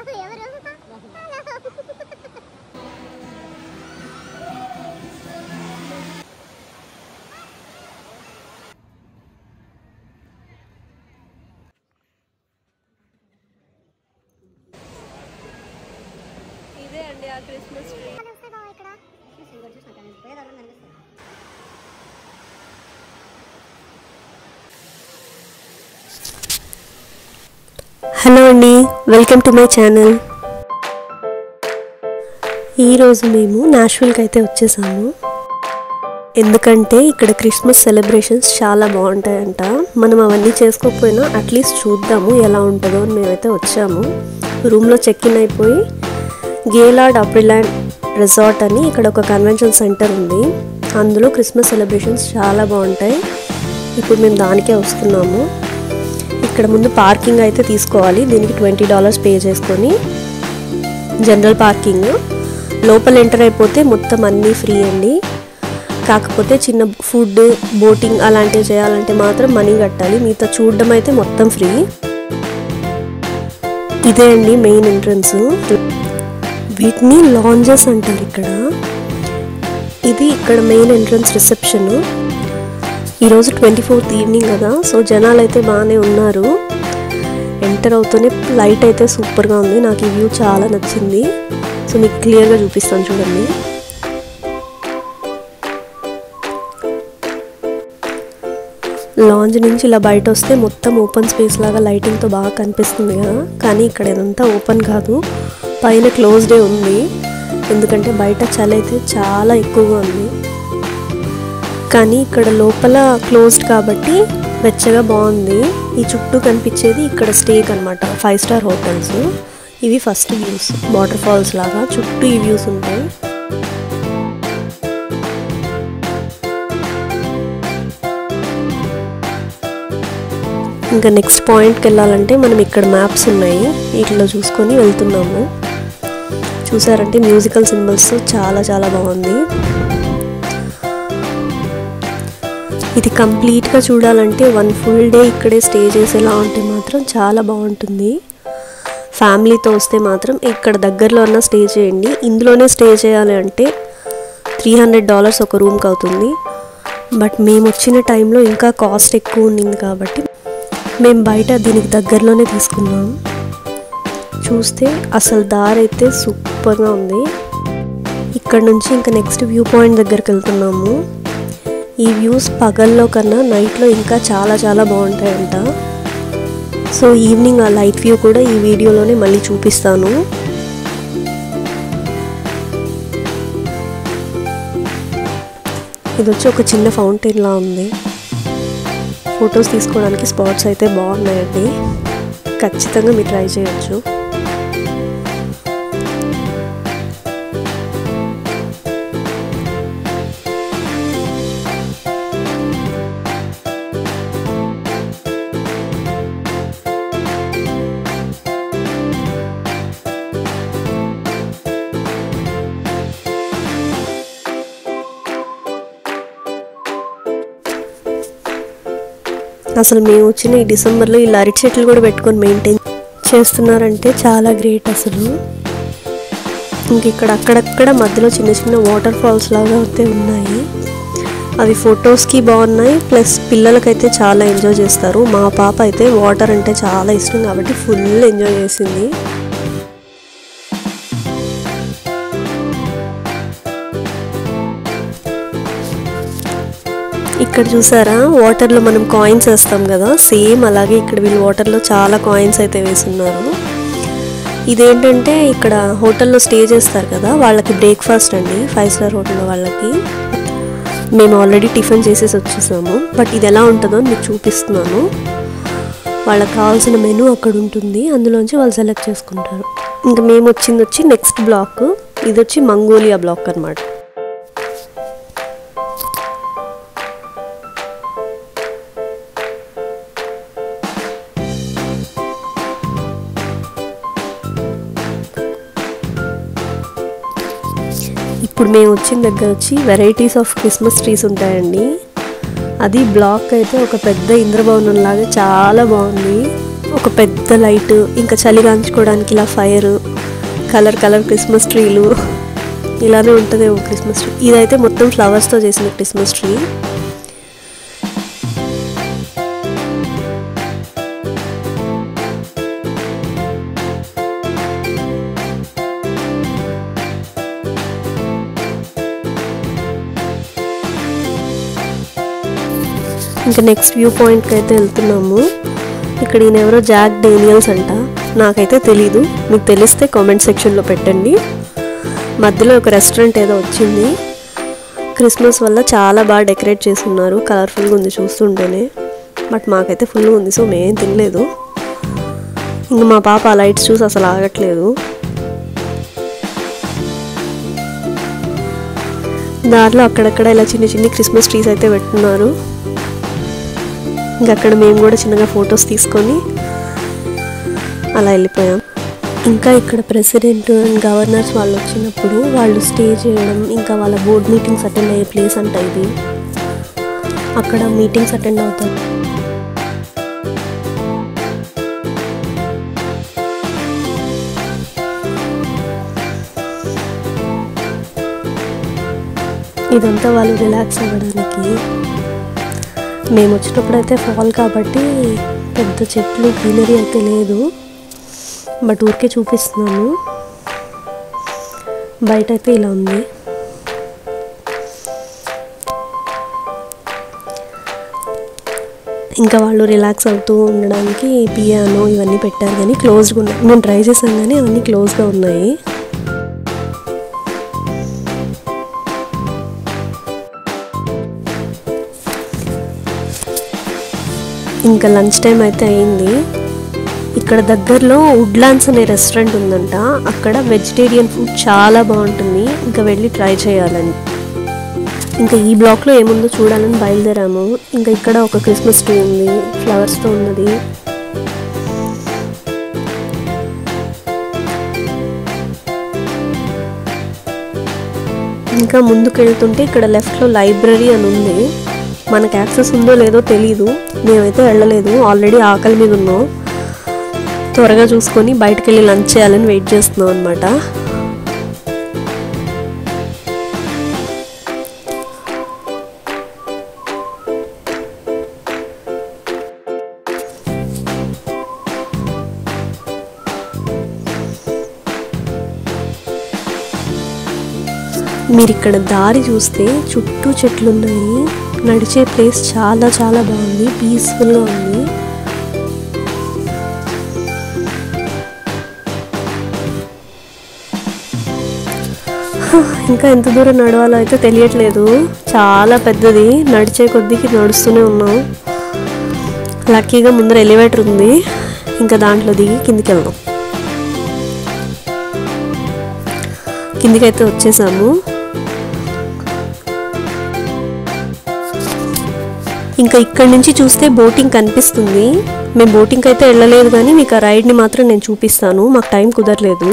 ఇదే అండి ఆ క్రిస్మస్ ట్రీ హలో అండి వెల్కమ్ టు మై ఛానల్ ఈరోజు మేము నాష్విల్కి అయితే వచ్చేసాము ఎందుకంటే ఇక్కడ క్రిస్మస్ సెలబ్రేషన్స్ చాలా బాగుంటాయంట మనం అవన్నీ చేసుకోకపోయినా అట్లీస్ట్ చూద్దాము ఎలా ఉంటుందో అని మేమైతే వచ్చాము రూమ్లో చెక్ ఇన్ అయిపోయి గేలాడ్ అప్రిలాండ్ రిసార్ట్ అని ఇక్కడ ఒక కన్వెన్షన్ సెంటర్ ఉంది అందులో క్రిస్మస్ సెలబ్రేషన్స్ చాలా బాగుంటాయి ఇప్పుడు మేము దానికే వస్తున్నాము ఇక్కడ ముందు పార్కింగ్ అయితే తీసుకోవాలి దీనికి ట్వంటీ డాలర్స్ పే చేసుకొని జనరల్ పార్కింగ్ లోపల ఎంటర్ అయిపోతే మొత్తం అన్నీ ఫ్రీ అండి కాకపోతే చిన్న ఫుడ్ బోటింగ్ అలాంటివి చేయాలంటే మాత్రం మనీ కట్టాలి మిగతా చూడడం అయితే మొత్తం ఫ్రీ ఇదే అండి మెయిన్ ఎంట్రన్స్ వీటిని లాంజెస్ అంటారు ఇక్కడ ఇది ఇక్కడ మెయిన్ ఎంట్రన్స్ రిసెప్షన్ ఈరోజు ట్వంటీ ఫోర్త్ ఈవినింగ్ కదా సో జనాలు అయితే బాగానే ఉన్నారు ఎంటర్ అవుతూనే లైట్ అయితే సూపర్గా ఉంది నాకు ఈ వ్యూ చాలా నచ్చింది సో మీకు క్లియర్గా చూపిస్తాను చూడండి లాంజ్ నుంచి ఇలా బయట వస్తే మొత్తం ఓపెన్ స్పేస్ లాగా లైటింగ్తో బాగా కనిపిస్తుంది కదా కానీ ఇక్కడ ఇదంతా ఓపెన్ కాదు పైన క్లోజ్డే ఉంది ఎందుకంటే బయట చలి అయితే చాలా ఎక్కువగా ఉంది కానీ ఇక్కడ లోపల క్లోజ్డ్ కాబట్టి వెచ్చగా బాగుంది ఈ చుట్టూ కనిపించేది ఇక్కడ స్టేక్ అనమాట ఫైవ్ స్టార్ హోటల్స్ ఇవి ఫస్ట్ వ్యూస్ వాటర్ ఫాల్స్ లాగా చుట్టూ ఈ వ్యూస్ ఉంటాయి ఇంకా నెక్స్ట్ పాయింట్కి వెళ్ళాలంటే మనం ఇక్కడ మ్యాప్స్ ఉన్నాయి వీటిలో చూసుకొని వెళ్తున్నాము చూసారంటే మ్యూజికల్ సింబల్స్ చాలా చాలా బాగుంది ఇది కంప్లీట్గా చూడాలంటే వన్ ఫుల్ డే ఇక్కడే స్టే చేసేలా ఉంటే మాత్రం చాలా బాగుంటుంది ఫ్యామిలీతో వస్తే మాత్రం ఇక్కడ దగ్గరలో అన్న స్టే చేయండి ఇందులోనే స్టే చేయాలి అంటే త్రీ హండ్రెడ్ డాలర్స్ ఒక రూమ్కి అవుతుంది బట్ మేము వచ్చిన టైంలో ఇంకా కాస్ట్ ఎక్కువ ఉండింది కాబట్టి మేము బయట దీనికి దగ్గరలోనే తీసుకున్నాం చూస్తే అసలు దారి అయితే సూపర్గా ఉంది ఇక్కడ నుంచి ఇంకా నెక్స్ట్ వ్యూ పాయింట్ దగ్గరికి వెళ్తున్నాము ఈ వ్యూస్ పగల్లో కన్నా నైట్లో ఇంకా చాలా చాలా బాగుంటాయంట సో ఈవినింగ్ ఆ లైట్ వ్యూ కూడా ఈ వీడియోలోనే మళ్ళీ చూపిస్తాను ఇది వచ్చి ఒక చిన్న ఫౌంటైన్ లా ఉంది ఫొటోస్ తీసుకోవడానికి స్పాట్స్ అయితే బాగున్నాయండి ఖచ్చితంగా మీరు ట్రై చేయొచ్చు అసలు మేము వచ్చిన ఈ డిసెంబర్లో ఇలా అరటి చెట్లు కూడా పెట్టుకొని మెయింటైన్ చేస్తున్నారంటే చాలా గ్రేట్ అసలు ఇంక ఇక్కడ అక్కడక్కడ మధ్యలో చిన్న చిన్న వాటర్ ఫాల్స్ లాగా అయితే ఉన్నాయి అవి ఫొటోస్కి బాగున్నాయి ప్లస్ పిల్లలకైతే చాలా ఎంజాయ్ చేస్తారు మా పాప అయితే వాటర్ అంటే చాలా ఇష్టం కాబట్టి ఫుల్ ఎంజాయ్ చేసింది ఇక్కడ చూసారా వాటర్లో మనం కాయిన్స్ వేస్తాం కదా సేమ్ అలాగే ఇక్కడ వీళ్ళు వాటర్లో చాలా కాయిన్స్ అయితే వేస్తున్నారు ఇదేంటంటే ఇక్కడ హోటల్లో స్టే చేస్తారు కదా వాళ్ళకి బ్రేక్ఫాస్ట్ అండి ఫైవ్ స్టార్ హోటల్ వాళ్ళకి మేము ఆల్రెడీ టిఫిన్ చేసేసి వచ్చేసాము బట్ ఇది ఎలా ఉంటుందో మీకు చూపిస్తున్నాను వాళ్ళకి కావాల్సిన మెనూ అక్కడ ఉంటుంది అందులోంచి వాళ్ళు సెలెక్ట్ చేసుకుంటారు ఇంకా మేము వచ్చింది వచ్చి నెక్స్ట్ బ్లాక్ ఇది వచ్చి మంగోలియా బ్లాక్ అనమాట ఇప్పుడు మేము వచ్చిన దగ్గర వచ్చి వెరైటీస్ ఆఫ్ క్రిస్మస్ ట్రీస్ ఉంటాయండి అది బ్లాక్ అయితే ఒక పెద్ద ఇంద్రభవనం లాగా చాలా బాగుంది ఒక ఒక పెద్ద లైట్ ఇంకా చలి కాంచుకోవడానికి ఇలా ఫైర్ కలర్ కలర్ క్రిస్మస్ ట్రీలు ఇలానే ఉంటుంది ఒక క్రిస్మస్ ట్రీ ఇదైతే మొత్తం ఫ్లవర్స్తో చేసిన క్రిస్మస్ ట్రీ ఇంకా నెక్స్ట్ వ్యూ పాయింట్కి అయితే వెళ్తున్నాము ఇక్కడ ఈయన ఎవరో జాక్ డేనియల్స్ అంట నాకైతే తెలీదు మీకు తెలిస్తే కామెంట్ సెక్షన్లో పెట్టండి మధ్యలో ఒక రెస్టారెంట్ ఏదో వచ్చింది క్రిస్మస్ వల్ల చాలా బాగా డెకరేట్ చేసి ఉన్నారు కలర్ఫుల్గా ఉంది చూస్తుంటేనే బట్ మాకైతే ఫుల్గా ఉంది సో మేమేం తినలేదు ఇంకా మా పాప ఆ లైట్స్ చూసి అసలు ఆగట్లేదు దారిలో అక్కడక్కడ ఇలా చిన్న చిన్న క్రిస్మస్ ట్రీస్ అయితే పెట్టున్నారు ఇంకా అక్కడ మేము కూడా చిన్నగా ఫొటోస్ తీసుకొని అలా వెళ్ళిపోయాం ఇంకా ఇక్కడ ప్రెసిడెంట్ అండ్ గవర్నర్స్ వాళ్ళు వచ్చినప్పుడు వాళ్ళు స్టే చేయడం ఇంకా వాళ్ళ బోర్డ్ మీటింగ్స్ అటెండ్ అయ్యే ప్లేస్ అంట ఇది అక్కడ మీటింగ్స్ అటెండ్ అవుతారు ఇదంతా వాళ్ళు రిలాక్స్ అవ్వడానికి మేము వచ్చినప్పుడు అయితే ఫాల్ కాబట్టి పెద్ద చెట్లు గ్రీనరీ అయితే లేదు బట్ ఊరికే చూపిస్తున్నాను బయట అయితే ఇలా ఉంది ఇంకా వాళ్ళు రిలాక్స్ అవుతూ ఉండడానికి పియానో ఇవన్నీ పెట్టారు కానీ క్లోజ్గా ఉన్నాయి మేము ట్రై చేసాం కానీ అవన్నీ క్లోజ్గా ఉన్నాయి ఇంకా లంచ్ టైం అయితే అయింది ఇక్కడ దగ్గరలో వుడ్లాండ్స్ అనే రెస్టారెంట్ ఉందంట అక్కడ వెజిటేరియన్ ఫుడ్ చాలా బాగుంటుంది ఇంకా వెళ్ళి ట్రై చేయాలని ఇంకా ఈ బ్లాక్లో ఏముందో చూడాలని బయలుదేరాము ఇంకా ఇక్కడ ఒక క్రిస్మస్ ట్రీ ఉంది ఫ్లవర్స్తో ఉన్నది ఇంకా ముందుకు వెళ్తుంటే ఇక్కడ లెఫ్ట్లో లైబ్రరీ అని ఉంది మనకు యాక్సెస్ ఉందో లేదో తెలీదు మేమైతే వెళ్ళలేదు ఆల్రెడీ ఆకలి మీద ఉన్నాం త్వరగా చూసుకొని బయటకు వెళ్ళి లంచ్ చేయాలని వెయిట్ చేస్తున్నాం అనమాట మీరు ఇక్కడ దారి చూస్తే చుట్టూ చెట్లు ఉన్నాయి నడిచే ప్లేస్ చాలా చాలా బాగుంది పీస్ఫుల్గా ఉంది ఇంకా ఎంత దూరం నడవాలో అయితే తెలియట్లేదు చాలా పెద్దది నడిచే కొద్దికి నడుస్తూనే ఉన్నాం లక్కీగా ముందర ఎలివేటర్ ఉంది ఇంకా దాంట్లో దిగి కిందికి వెళ్దాం కిందికైతే వచ్చేసాము ఇంకా ఇక్కడి నుంచి చూస్తే బోటింగ్ కనిపిస్తుంది మేము బోటింగ్ అయితే వెళ్ళలేదు కానీ మీకు ఆ రైడ్ని మాత్రం నేను చూపిస్తాను మాకు టైం కుదరలేదు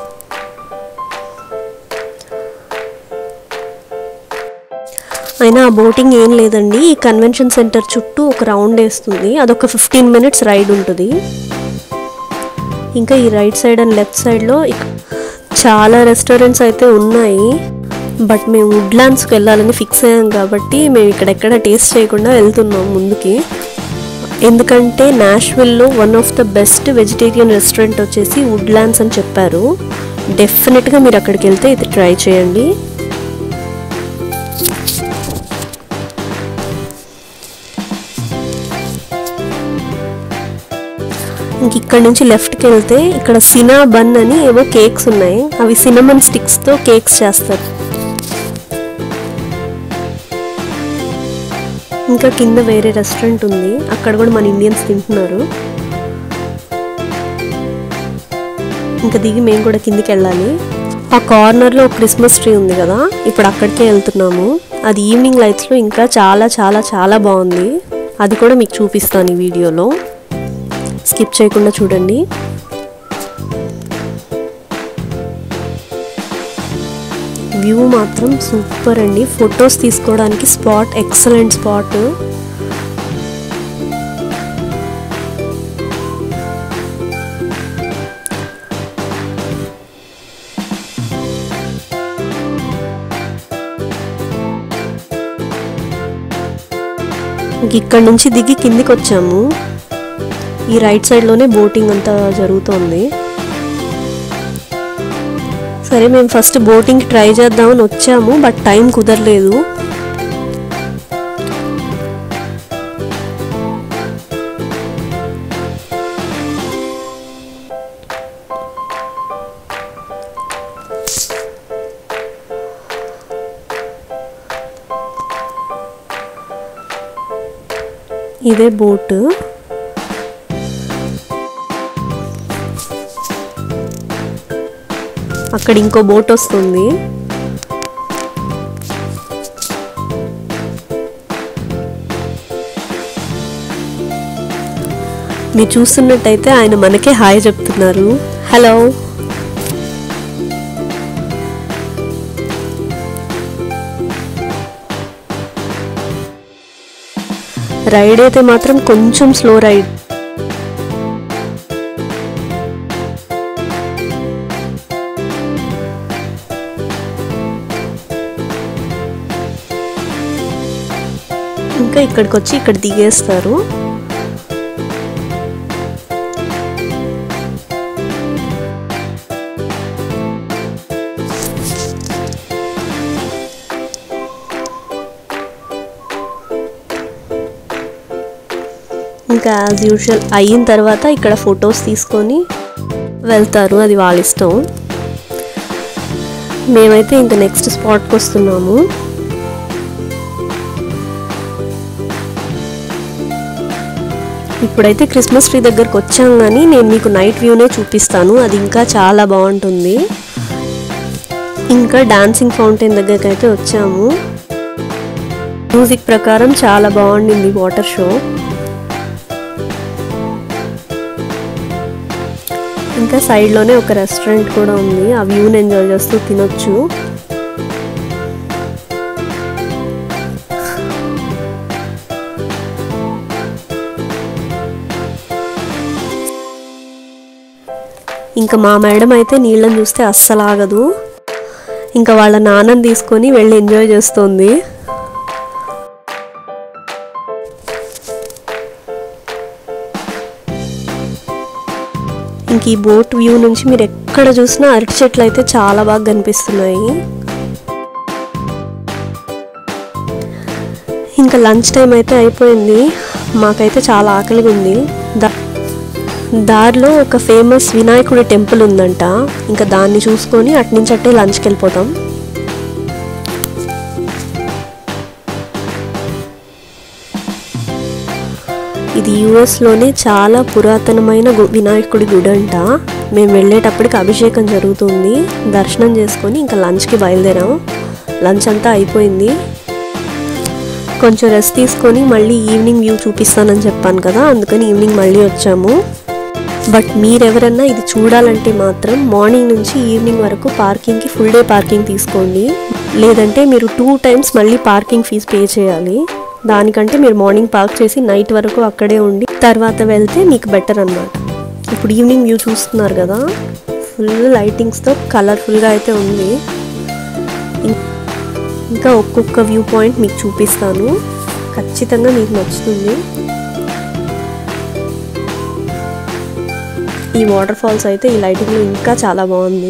అయినా ఆ బోటింగ్ ఏం లేదండి ఈ కన్వెన్షన్ సెంటర్ చుట్టూ ఒక రౌండ్ వేస్తుంది అదొక ఫిఫ్టీన్ మినిట్స్ రైడ్ ఉంటుంది ఇంకా ఈ రైట్ సైడ్ అండ్ లెఫ్ట్ సైడ్లో చాలా రెస్టారెంట్స్ అయితే ఉన్నాయి బట్ మేము వుడ్లాండ్స్కి వెళ్ళాలని ఫిక్స్ అయ్యాం కాబట్టి మేము ఇక్కడెక్కడ టేస్ట్ చేయకుండా వెళ్తున్నాం ముందుకి ఎందుకంటే నాష్విల్లో one of the best vegetarian restaurant వచ్చేసి వుడ్లాండ్స్ అని చెప్పారు డెఫినెట్గా మీరు అక్కడికి వెళ్తే ఇది ట్రై చేయండి ఇంక ఇక్కడ నుంచి లెఫ్ట్కి వెళ్తే ఇక్కడ సినా బన్ అని ఏవో కేక్స్ ఉన్నాయి అవి సినమన్ స్టిక్స్తో కేక్స్ చేస్తారు ఇంకా కింద వేరే రెస్టారెంట్ ఉంది అక్కడ కూడా మన ఇండియన్స్ తింటున్నారు ఇంకా దిగి మేము కూడా కిందికి వెళ్ళాలి ఆ కార్నర్లో ఒక క్రిస్మస్ ట్రీ ఉంది కదా ఇప్పుడు అక్కడికే వెళ్తున్నాము అది ఈవినింగ్ లైట్స్లో ఇంకా చాలా చాలా చాలా బాగుంది అది కూడా మీకు చూపిస్తాను ఈ వీడియోలో స్కిప్ చేయకుండా చూడండి వ్యూ మాత్రం సూపర్ అండి ఫొటోస్ తీసుకోవడానికి స్పాట్ ఎక్సలెంట్ స్పాట్ ఇక్కడ నుంచి దిగి కిందికి వచ్చాము ఈ రైట్ సైడ్లోనే బోటింగ్ అంతా జరుగుతోంది సరే మేము ఫస్ట్ బోటింగ్ ట్రై చేద్దామని వచ్చాము బట్ టైం కుదరలేదు ఇదే బోటు అక్కడ ఇంకో బోట్ వస్తుంది మీరు చూస్తున్నట్టయితే ఆయన మనకే హాయ్ చెప్తున్నారు హలో రైడ్ అయితే మాత్రం కొంచెం స్లో రైడ్ ఇంకా ఇక్కడికి వచ్చి ఇక్కడ దిగేస్తారు ఇంకా యాజ్ యూజువల్ అయిన తర్వాత ఇక్కడ ఫొటోస్ తీసుకొని వెళ్తారు అది వాళ్ళ ఇష్టం మేమైతే ఇంకా నెక్స్ట్ స్పాట్కి వస్తున్నాము ఇప్పుడైతే క్రిస్మస్ ట్రీ దగ్గరకు వచ్చాం కానీ నేను మీకు నైట్ వ్యూనే చూపిస్తాను అది ఇంకా చాలా బాగుంటుంది ఇంకా డాన్సింగ్ ఫౌంటైన్ దగ్గరికి అయితే వచ్చాము మ్యూజిక్ ప్రకారం చాలా బాగుండింది వాటర్ షో ఇంకా సైడ్లోనే ఒక రెస్టారెంట్ కూడా ఉంది ఆ వ్యూని ఎంజాయ్ చేస్తూ తినొచ్చు ఇంకా మా మేడం అయితే నీళ్ళని చూస్తే అస్సలు ఆగదు ఇంకా వాళ్ళ నాన్నని తీసుకొని వెళ్ళి ఎంజాయ్ చేస్తుంది ఇంక ఈ బోట్ వ్యూ నుంచి మీరు ఎక్కడ చూసినా అరటి చెట్లు అయితే చాలా బాగా కనిపిస్తున్నాయి ఇంకా లంచ్ టైం అయితే అయిపోయింది మాకైతే చాలా ఆకలిగా ఉంది దా దారిలో ఒక ఫేమస్ వినాయకుడి టెంపుల్ ఉందంట ఇంకా దాన్ని చూసుకొని అటు నుంచి అట్టే లంచ్కి వెళ్ళిపోతాం ఇది యుఎస్లోనే చాలా పురాతనమైన గు- వినాయకుడి గుడి అంట మేము వెళ్ళేటప్పటికి అభిషేకం జరుగుతుంది దర్శనం చేసుకొని ఇంకా లంచ్కి బయలుదేరాం లంచ్ అంతా అయిపోయింది కొంచెం రెస్ట్ తీసుకొని మళ్ళీ ఈవినింగ్ వ్యూ చూపిస్తానని చెప్పాను కదా అందుకని ఈవినింగ్ మళ్ళీ వచ్చాము బట్ మీరెవరన్నా ఇది చూడాలంటే మాత్రం మార్నింగ్ నుంచి ఈవినింగ్ వరకు పార్కింగ్కి ఫుల్ డే పార్కింగ్ తీసుకోండి లేదంటే మీరు టూ టైమ్స్ మళ్ళీ పార్కింగ్ ఫీజు పే చేయాలి దానికంటే మీరు మార్నింగ్ పార్క్ చేసి నైట్ వరకు అక్కడే ఉండి తర్వాత వెళ్తే మీకు బెటర్ అన్నమాట ఇప్పుడు ఈవినింగ్ వ్యూ చూస్తున్నారు కదా ఫుల్ లైటింగ్స్తో కలర్ఫుల్గా అయితే ఉంది ఇం- ఇంకా ఒక్కొక్క వ్యూ పాయింట్ మీకు చూపిస్తాను ఖచ్చితంగా మీకు నచ్చుతుంది ఈ వాటర్ ఫాల్స్ అయితే ఈ లైటింగ్లో ఇంకా చాలా బాగుంది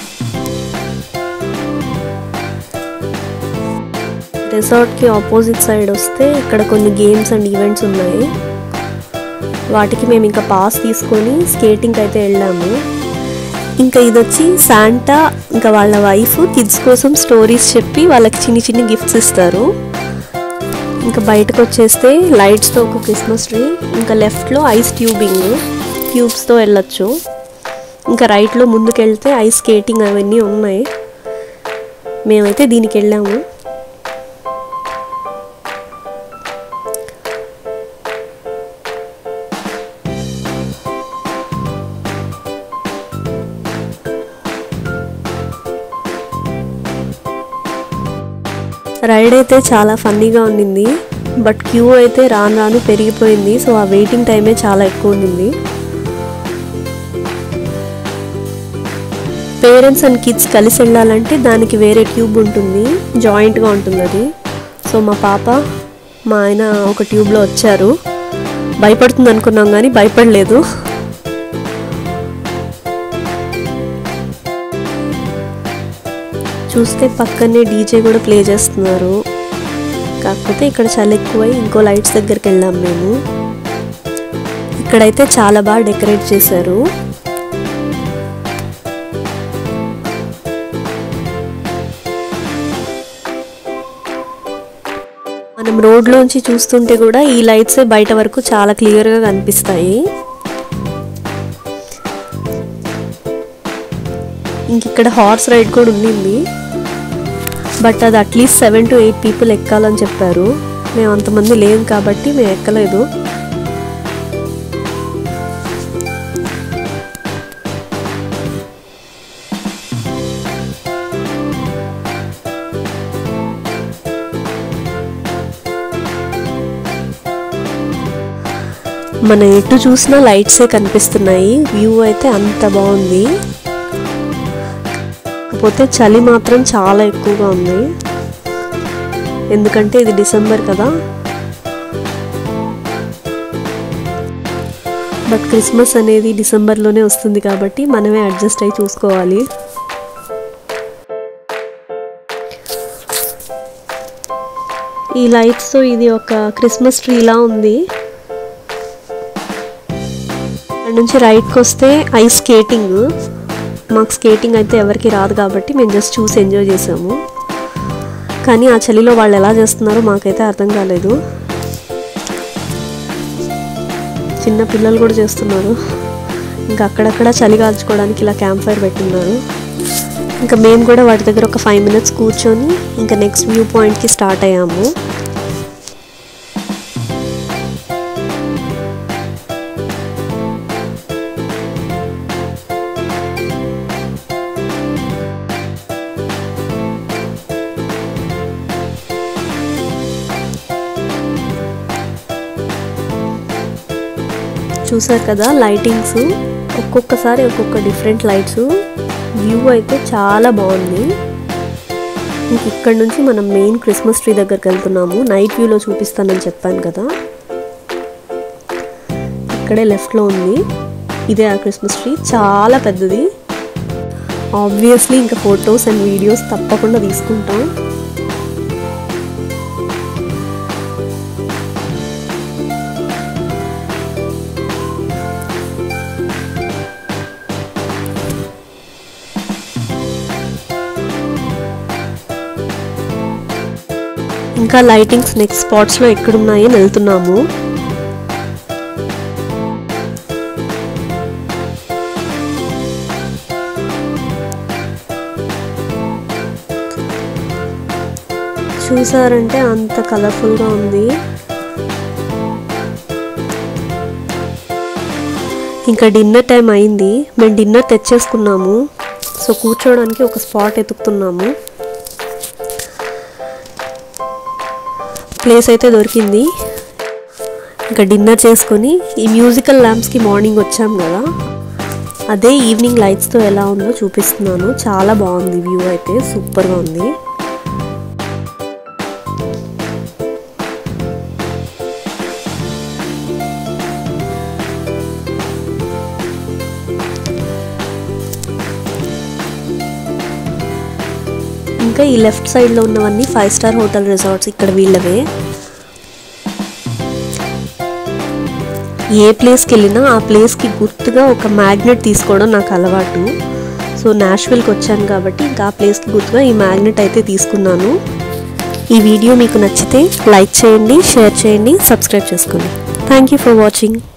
రిసార్ట్కి ఆపోజిట్ సైడ్ వస్తే ఇక్కడ కొన్ని గేమ్స్ అండ్ ఈవెంట్స్ ఉన్నాయి వాటికి మేము ఇంకా పాస్ తీసుకొని స్కేటింగ్ అయితే వెళ్ళాము ఇంకా ఇది వచ్చి శాంటా ఇంకా వాళ్ళ వైఫ్ కిడ్స్ కోసం స్టోరీస్ చెప్పి వాళ్ళకి చిన్ని చిన్ని గిఫ్ట్స్ ఇస్తారు ఇంకా బయటకు వచ్చేస్తే లైట్స్తో ఒక క్రిస్మస్ ట్రీ ఇంకా లెఫ్ట్లో ఐస్ ట్యూబింగ్ ట్యూబ్స్తో వెళ్ళొచ్చు ఇంకా రైట్లో ముందుకు వెళ్తే ఐస్ స్కేటింగ్ అవన్నీ ఉన్నాయి మేమైతే దీనికి వెళ్ళాము రైడ్ అయితే చాలా ఫన్నీగా ఉండింది బట్ క్యూ అయితే రాను రాను పెరిగిపోయింది సో ఆ వెయిటింగ్ టైమే చాలా ఎక్కువ ఉండింది పేరెంట్స్ అండ్ కిడ్స్ కలిసి వెళ్ళాలంటే దానికి వేరే ట్యూబ్ ఉంటుంది జాయింట్గా ఉంటుంది అది సో మా పాప మా ఆయన ఒక ట్యూబ్లో వచ్చారు భయపడుతుంది అనుకున్నాం కానీ భయపడలేదు చూస్తే పక్కనే డీజే కూడా ప్లే చేస్తున్నారు కాకపోతే ఇక్కడ చలి ఎక్కువై ఇంకో లైట్స్ దగ్గరికి వెళ్ళాం మేము ఇక్కడైతే చాలా బాగా డెకరేట్ చేశారు మనం రోడ్లోంచి చూస్తుంటే కూడా ఈ లైట్స్ బయట వరకు చాలా క్లియర్గా కనిపిస్తాయి ఇంక ఇక్కడ హార్స్ రైడ్ కూడా ఉండింది బట్ అది at least seven to eight people ఎక్కాలని చెప్పారు మేము అంతమంది లేము కాబట్టి మేము ఎక్కలేదు మన ఎటు చూసినా లైట్సే కనిపిస్తున్నాయి వ్యూ అయితే అంత బాగుంది కాకపోతే చలి మాత్రం చాలా ఎక్కువగా ఉంది ఎందుకంటే ఇది డిసెంబర్ కదా బట్ క్రిస్మస్ అనేది డిసెంబర్లోనే వస్తుంది కాబట్టి మనమే అడ్జస్ట్ అయి చూసుకోవాలి ఈ లైట్స్తో ఇది ఒక క్రిస్మస్ ట్రీలా ఉంది అక్కడ నుంచి రైట్కి వస్తే ఐస్ స్కేటింగ్ మాకు స్కేటింగ్ అయితే ఎవరికి రాదు కాబట్టి మేము జస్ట్ చూసి ఎంజాయ్ చేసాము కానీ ఆ చలిలో వాళ్ళు ఎలా చేస్తున్నారో మాకైతే అర్థం కాలేదు చిన్న పిల్లలు కూడా చేస్తున్నారు ఇంకా అక్కడక్కడ చలి కాల్చుకోవడానికి ఇలా క్యాంప్ ఫైర్ పెట్టున్నారు ఇంకా మేము కూడా వాటి దగ్గర ఒక ఫైవ్ మినిట్స్ కూర్చొని ఇంకా నెక్స్ట్ వ్యూ పాయింట్కి స్టార్ట్ అయ్యాము చూసారు కదా లైటింగ్స్ ఒక్కొక్కసారి ఒక్కొక్క డిఫరెంట్ లైట్స్ వ్యూ అయితే చాలా బాగుంది ఇంక ఇక్కడ నుంచి మనం మెయిన్ క్రిస్మస్ ట్రీ దగ్గరికి వెళ్తున్నాము నైట్ వ్యూలో చూపిస్తానని చెప్పాను కదా ఇక్కడే లెఫ్ట్లో ఉంది ఇదే ఆ క్రిస్మస్ ట్రీ చాలా పెద్దది ఆబ్వియస్లీ ఇంకా ఫొటోస్ అండ్ వీడియోస్ తప్పకుండా తీసుకుంటాం ఇంకా లైటింగ్స్ నెక్స్ట్ స్పాట్స్లో ఎక్కడున్నాయి అని వెళ్తున్నాము చూసారంటే అంత కలర్ఫుల్గా ఉంది ఇంకా డిన్నర్ టైం అయింది మేము డిన్నర్ తెచ్చేసుకున్నాము సో కూర్చోవడానికి ఒక స్పాట్ ఎతుకుతున్నాము ప్లేస్ అయితే దొరికింది ఇంకా డిన్నర్ చేసుకొని ఈ మ్యూజికల్ ల్యాంప్స్కి మార్నింగ్ వచ్చాం కదా అదే ఈవినింగ్ లైట్స్తో ఎలా ఉందో చూపిస్తున్నాను చాలా బాగుంది వ్యూ అయితే సూపర్గా ఉంది ఇంకా ఈ లెఫ్ట్ సైడ్లో ఉన్నవన్నీ ఫైవ్ స్టార్ హోటల్ రిసార్ట్స్ ఇక్కడ వీళ్ళవే ఏ ప్లేస్కి వెళ్ళినా ఆ ప్లేస్కి గుర్తుగా ఒక మ్యాగ్నెట్ తీసుకోవడం నాకు అలవాటు సో నాష్విల్కి వచ్చాను కాబట్టి ఇంకా ఆ ప్లేస్కి గుర్తుగా ఈ మ్యాగ్నెట్ అయితే తీసుకున్నాను ఈ వీడియో మీకు నచ్చితే లైక్ చేయండి షేర్ చేయండి సబ్స్క్రైబ్ చేసుకోండి థ్యాంక్ యూ ఫర్ వాచింగ్